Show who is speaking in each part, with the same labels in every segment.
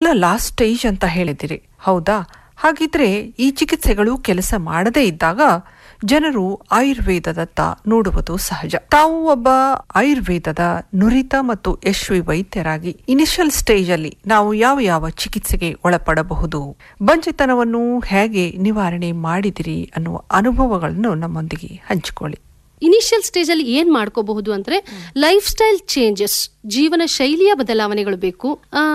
Speaker 1: last stage ಅಂತ ಹೇಳಿದಿರಿ ಹೌದಾ ಹಾಗಿದ್ರೆ ಈ ಚಿಕಿತ್ಸೆಗಳು ಕೆಲಸ ಮಾಡದೇ ಇದ್ದಾಗ ಜನರು ಆಯುರ್ವೇದದತ್ತ ನೋಡುವುದು ಸಹಜ ತಾವು ಒಬ್ಬ ಆಯುರ್ವೇದದ ನುರಿತ ಮತ್ತು ಯಶಸ್ವಿ ವೈದ್ಯರಾಗಿ ಇನಿಷಿಯಲ್ ಸ್ಟೇಜ್ ಅಲ್ಲಿ ನಾವು ಯಾವ ಯಾವ ಚಿಕಿತ್ಸೆಗೆ ಒಳಪಡಬಹುದು ಬಂಜೆತನವನ್ನು ಹೇಗೆ ನಿವಾರಣೆ ಮಾಡಿದಿರಿ ಅನ್ನುವ ಅನುಭವಗಳನ್ನು ನಮ್ಮೊಂದಿಗೆ ಹಂಚಿಕೊಳ್ಳಿ
Speaker 2: ಇನಿಷಿಯಲ್ ಸ್ಟೇಜ್ ಅಲ್ಲಿ ಏನ್ ಮಾಡ್ಕೋಬಹುದು ಅಂದ್ರೆ ಲೈಫ್ ಸ್ಟೈಲ್ ಚೇಂಜಸ್ ಜೀವನ ಶೈಲಿಯ ಬದಲಾವಣೆಗಳು ಬೇಕು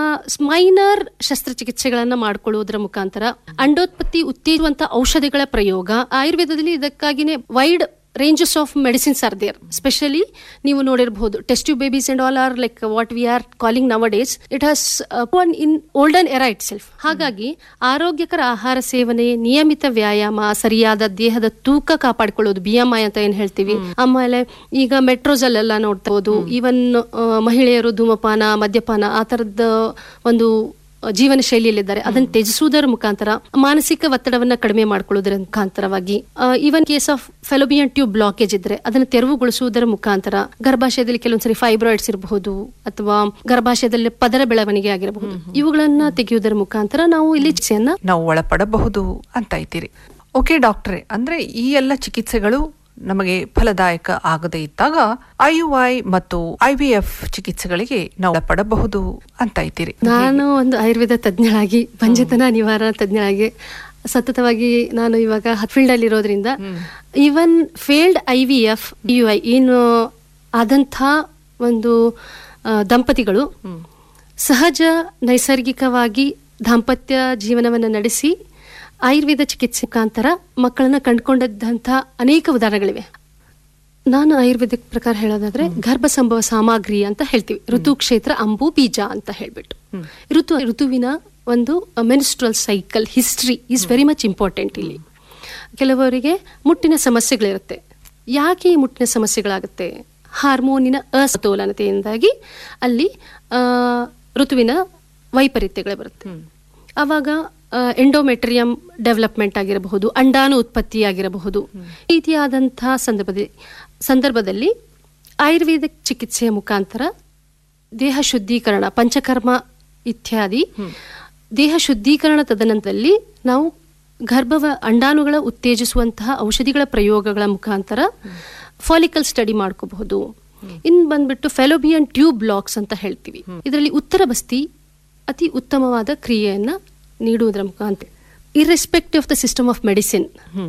Speaker 2: ಮೈನರ್ ಶಸ್ತ್ರಚಿಕಿತ್ಸೆಗಳನ್ನ ಮಾಡ್ಕೊಳ್ಳುವುದರ ಮುಖಾಂತರ ಅಂಡೋತ್ಪತ್ತಿ ಉತ್ತೇಜುವಂತ ಔಷಧಿಗಳ ಪ್ರಯೋಗ ಆಯುರ್ವೇದದಲ್ಲಿ ಇದಕ್ಕಾಗಿನೇ wide ranges of medicines are there specially ನೀವು ನೋಡಿರಬಹುದು test tube babies and all are like what we are calling nowadays it has one in olden era itself ಹಾಗಾಗಿ ಆರೋಗ್ಯಕರ ಆಹಾರ ಸೇವನೆ ನಿಯಮಿತ ವ್ಯಾಯಾಮ ಸರಿಯಾದ ದೇಹದ ತೂಕ ಕಾಪಾಡಿಕೊಳ್ಳೋದು ಬಿ ಎಂ ಐ ಅಂತ ಏನ್ ಹೇಳ್ತೀವಿ ಆಮೇಲೆ ಈಗ ಮೆಟ್ರೋಸಲ್ ಎಲ್ಲ ನೋಡ್ಬೋದು ಈವನ್ ಮಹಿಳೆಯರು ಧೂಮಪಾನ ಮದ್ಯಪಾನ ಆ ತರದ ಒಂದು ಜೀವನ ಶೈಲಿಯಲ್ಲಿದ್ದಾರೆ ಅದನ್ನು ತ್ಯಜಿಸುವುದರ ಮುಖಾಂತರ ಮಾನಸಿಕ ಒತ್ತಡವನ್ನ ಕಡಿಮೆ ಮಾಡ್ಕೊಳ್ಳೋದರ ಮುಖಾಂತರವಾಗಿ even case of fallopian tube blockage ಇದ್ರೆ ಅದನ್ನು ತೆರವುಗೊಳಿಸುವುದರ ಮುಖಾಂತರ ಗರ್ಭಾಶಯದಲ್ಲಿ ಕೆಲವೊಂದ್ಸರಿ ಫೈಬ್ರಾಯ್ಡ್ಸ್ ಇರಬಹುದು ಅಥವಾ ಗರ್ಭಾಶಯದಲ್ಲಿ ಪದರ ಬೆಳವಣಿಗೆ ಆಗಿರಬಹುದು ಇವುಗಳನ್ನ ತೆಗೆಯುವುದರ ಮುಖಾಂತರ ನಾವು ಇಲ್ಲಿ ಚಿಕಿತ್ಸೆಯನ್ನ
Speaker 1: ನಾವು ಒಳಪಡಬಹುದು ಅಂತ ಇದ್ದೀರಿ ಓಕೆ ಡಾಕ್ಟ್ರೆ ಅಂದ್ರೆ ಈ ಎಲ್ಲ ಚಿಕಿತ್ಸೆಗಳು ನಮಗೆ ಫಲದಾಯಕ ಆಗದೇ ಇದ್ದಾಗ ಐಯುಐ ಮತ್ತು ಐವಿಎಫ್ ಚಿಕಿತ್ಸೆಗಳಿಗೆ ನಾವು ಒಳಪಡಬಹುದು ಅಂತ ಇದ್ದೀರಿ
Speaker 2: ನಾನು ಒಂದು ಆಯುರ್ವೇದ ತಜ್ಞಳಾಗಿ ಬಂಜತನ ನಿವಾರಣಾ ತಜ್ಞಳಾಗಿ ಸತತವಾಗಿ ನಾನು ಇವಾಗ ಫೀಲ್ಡ್ ಅಲ್ಲಿ ಇರೋದ್ರಿಂದ even failed I V F U I ಏನು ಆದಂಥ ಒಂದು ಆ, ದಂಪತಿಗಳು ಸಹಜ ನೈಸರ್ಗಿಕವಾಗಿ ದಾಂಪತ್ಯ ಜೀವನವನ್ನು ನಡೆಸಿ ಆಯುರ್ವೇದ ಚಿಕಿತ್ಸೆ ಮುಖಾಂತರ ಮಕ್ಕಳನ್ನ ಕಂಡುಕೊಂಡಂಥ ಅನೇಕ ಉದಾಹರಣೆಗಳಿವೆ ನಾನು ಆಯುರ್ವೇದಿಕ್ ಪ್ರಕಾರ ಹೇಳೋದಾದ್ರೆ ಗರ್ಭ ಸಂಭವ ಸಾಮಗ್ರಿ ಅಂತ ಹೇಳ್ತೀವಿ ಋತು ಕ್ಷೇತ್ರ ಅಂಬು ಬೀಜ ಅಂತ ಹೇಳ್ಬಿಟ್ಟು ಋತು ಋತುವಿನ ಒಂದು menstrual cycle history is very much important ಇಲ್ಲಿ ಕೆಲವರಿಗೆ ಮುಟ್ಟಿನ ಸಮಸ್ಯೆಗಳಿರುತ್ತೆ ಯಾಕೆ ಈ ಮುಟ್ಟಿನ ಸಮಸ್ಯೆಗಳಾಗುತ್ತೆ ಹಾರ್ಮೋನಿನ ಅಸಮತೋಲನತೆಯಿಂದಾಗಿ ಅಲ್ಲಿ ಆ, ಋತುವಿನ ವೈಪರೀತ್ಯಗಳು ಬರುತ್ತೆ ಆವಾಗ ಎಂಡೋಮೆಟ್ರಿಯಂ ಡೆವಲಪ್ಮೆಂಟ್ ಆಗಿರಬಹುದು ಅಂಡಾಣು ಉತ್ಪತ್ತಿ ಆಗಿರಬಹುದು ಈ ರೀತಿಯಾದಂತಹ ಸಂದರ್ಭದಲ್ಲಿ ಸಂದರ್ಭದಲ್ಲಿ ಆಯುರ್ವೇದಿಕ್ ಚಿಕಿತ್ಸೆಯ ಮುಖಾಂತರ ದೇಹ ಶುದ್ಧೀಕರಣ ಪಂಚಕರ್ಮ ಇತ್ಯಾದಿ ದೇಹ ಶುದ್ಧೀಕರಣ ತದನಂತರದಲ್ಲಿ ನಾವು ಗರ್ಭವ ಅಂಡಾಣುಗಳ ಉತ್ತೇಜಿಸುವಂತಹ ಔಷಧಿಗಳ ಪ್ರಯೋಗಗಳ ಮುಖಾಂತರ ಫಾಲಿಕಲ್ ಸ್ಟಡಿ ಮಾಡ್ಕೋಬಹುದು ಇನ್ ಬಂದ್ಬಿಟ್ಟು ಫೆಲೋಬಿಯನ್ ಟ್ಯೂಬ್ ಬ್ಲಾಕ್ಸ್ ಅಂತ ಹೇಳ್ತೀವಿ ಇದರಲ್ಲಿ ಉತ್ತರ ಬಸ್ತಿ ಅತಿ ಉತ್ತಮವಾದ ಕ್ರಿಯೆಯನ್ನ ನೀಡುವುದರ ಮುಖಾಂತರ irrespective of the system of medicine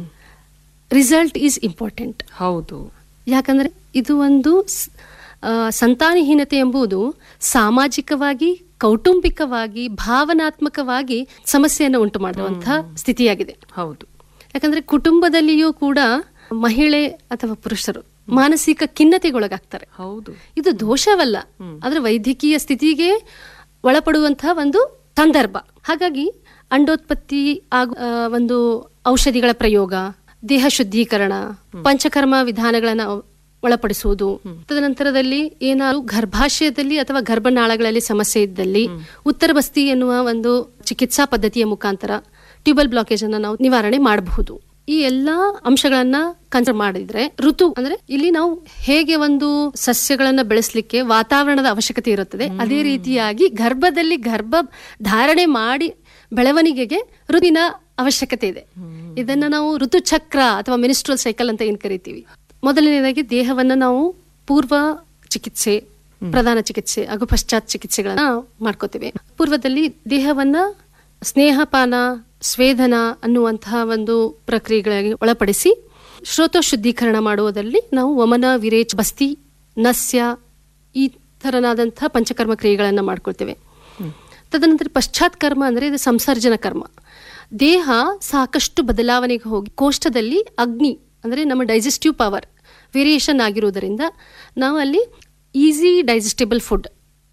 Speaker 2: result is important
Speaker 1: ಹೌದು
Speaker 2: ಯಾಕಂದ್ರೆ ಇದು ಒಂದು ಸ್- ಆ, ಸಂತಾನಹೀನತೆ ಎಂಬುದು ಸಾಮಾಜಿಕವಾಗಿ ಕೌಟುಂಬಿಕವಾಗಿ ಭಾವನಾತ್ಮಕವಾಗಿ ಸಮಸ್ಯೆಯನ್ನು ಉಂಟು ಮಾಡುವಂತಹ ಸ್ಥಿತಿಯಾಗಿದೆ
Speaker 1: ಹೌದು
Speaker 2: ಯಾಕಂದ್ರೆ ಕುಟುಂಬದಲ್ಲಿಯೂ ಕೂಡ ಮಹಿಳೆ ಅಥವಾ ಪುರುಷರು ಮಾನಸಿಕ ಖಿನ್ನತೆಗೊಳಗಾಗ್ತಾರೆ
Speaker 1: ಹೌದು
Speaker 2: ಇದು ದೋಷವಲ್ಲ ಆದ್ರೆ ವೈದ್ಯಕೀಯ ಸ್ಥಿತಿಗೆ ಒಳಪಡುವಂತಹ ಒಂದು ಸಂದರ್ಭ ಹಾಗಾಗಿ ಅಂಡೋತ್ಪತ್ತಿ ಆಗು ಆ, ಒಂದು ಔಷಧಿಗಳ ಪ್ರಯೋಗ ದೇಹ ಶುದ್ಧೀಕರಣ ಪಂಚಕರ್ಮ ವಿಧಾನಗಳನ್ನ ಒಳಪಡಿಸುವುದು ತದನಂತರದಲ್ಲಿ ಏನಾದ್ರು ಗರ್ಭಾಶಯದಲ್ಲಿ ಅಥವಾ ಗರ್ಭನಾಳಗಳಲ್ಲಿ ಸಮಸ್ಯೆ ಇದ್ದಲ್ಲಿ ಉತ್ತರ ಬಸ್ತಿ ಎನ್ನುವ ಒಂದು ಚಿಕಿತ್ಸಾ ಪದ್ಧತಿಯ ಮುಖಾಂತರ ಟ್ಯೂಬಲ್ ಬ್ಲಾಕೇಜ್ ಅನ್ನ ನಾವು ನಿವಾರಣೆ ಮಾಡಬಹುದು ಈ ಎಲ್ಲಾ ಅಂಶಗಳನ್ನ ಕನ್ಸಿಡರ್ ಮಾಡಿದ್ರೆ ಋತು ಅಂದ್ರೆ ಇಲ್ಲಿ ನಾವು ಹೇಗೆ ಒಂದು ಸಸ್ಯಗಳನ್ನ ಬೆಳೆಸಲಿಕ್ಕೆ ವಾತಾವರಣದ ಅವಶ್ಯಕತೆ ಇರುತ್ತದೆ ಅದೇ ರೀತಿಯಾಗಿ ಗರ್ಭದಲ್ಲಿ ಗರ್ಭ ಧಾರಣೆ ಮಾಡಿ ಬೆಳವಣಿಗೆಗೆ ಋತುವಿನ ಅವಶ್ಯಕತೆ ಇದೆ ಇದನ್ನ ನಾವು ಋತುಚಕ್ರ ಅಥವಾ ಮಿನಿಸ್ಟ್ರಲ್ ಸೈಕಲ್ ಅಂತ ಏನ್ ಕರಿತೀವಿ ಮೊದಲನೇದಾಗಿ ದೇಹವನ್ನ ನಾವು ಪೂರ್ವ ಚಿಕಿತ್ಸೆ ಪ್ರಧಾನ ಚಿಕಿತ್ಸೆ ಹಾಗೂ ಪಶ್ಚಾತ್ ಚಿಕಿತ್ಸೆಗಳನ್ನ ಮಾಡ್ಕೋತೇವೆ ಪೂರ್ವದಲ್ಲಿ ದೇಹವನ್ನ ಸ್ನೇಹಪಾನ ಸ್ವೇದನ ಅನ್ನುವಂತಹ ಒಂದು ಪ್ರಕ್ರಿಯೆಗಳಿಗೆ ಒಳಪಡಿಸಿ ಶ್ರೋತ ಶುದ್ಧೀಕರಣ ಮಾಡುವುದರಲ್ಲಿ ನಾವು ವಮನ ವಿರೇಚ್ ಬಸ್ತಿ ನಸ್ಯ ಈ ಥರನಾದಂತಹ ಪಂಚಕರ್ಮ ಕ್ರಿಯೆಗಳನ್ನ ಮಾಡ್ಕೊಳ್ತೇವೆ ತದನಂತರ ಪಶ್ಚಾತ್ ಕರ್ಮ ಅಂದ್ರೆ ಇದು ಸಂಸರ್ಜನ ಕರ್ಮ ದೇಹ ಸಾಕಷ್ಟು ಬದಲಾವಣೆಗೆ ಹೋಗಿ ಕೋಷ್ಠದಲ್ಲಿ ಅಗ್ನಿ ಅಂದ್ರೆ ನಮ್ಮ ಡೈಜೆಸ್ಟಿವ್ ಪವರ್ ವೇರಿಯೇಷನ್ ಆಗಿರುವುದರಿಂದ ನಾವು ಅಲ್ಲಿ ಈಸಿ ಡೈಜೆಸ್ಟಿಬಲ್ ಫುಡ್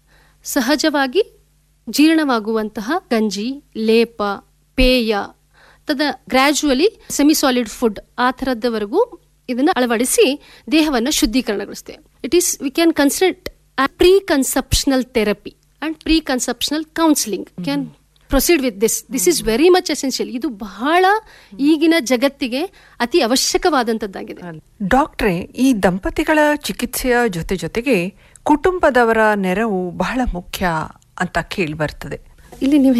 Speaker 2: ಸಹಜವಾಗಿ ಜೀರ್ಣವಾಗುವಂತಹ ಗಂಜಿ ಲೇಪ ಪೇಯ ತದ ಗ್ರ್ಯಾಜುವಲಿ ಸೆಮಿ ಸಾಲಿಡ್ ಫುಡ್ ಆ ಥರದವರೆಗೂ ಇದನ್ನ ಅಳವಡಿಸಿ ದೇಹವನ್ನು ಶುದ್ಧೀಕರಣಗೊಳಿಸ್ತೇವೆ it is we can consider pre conceptional therapy and pre conceptional counselling can proceed with this this is very much essential ಇದು ಬಹಳ ಈಗಿನ ಜಗತ್ತಿಗೆ ಅತಿ ಅವಶ್ಯಕವಾದಂತದ್ದಾಗಿದೆ
Speaker 1: ಡಾಕ್ಟ್ರೆ ಈ ದಂಪತಿಗಳ ಚಿಕಿತ್ಸೆಯ ಜೊತೆ ಜೊತೆಗೆ ಕುಟುಂಬದವರ ನೆರವು ಬಹಳ ಮುಖ್ಯ ಅಂತ ಕೇಳಿ ಬರ್ತದೆ
Speaker 2: ಇಲ್ಲಿ ನೀವು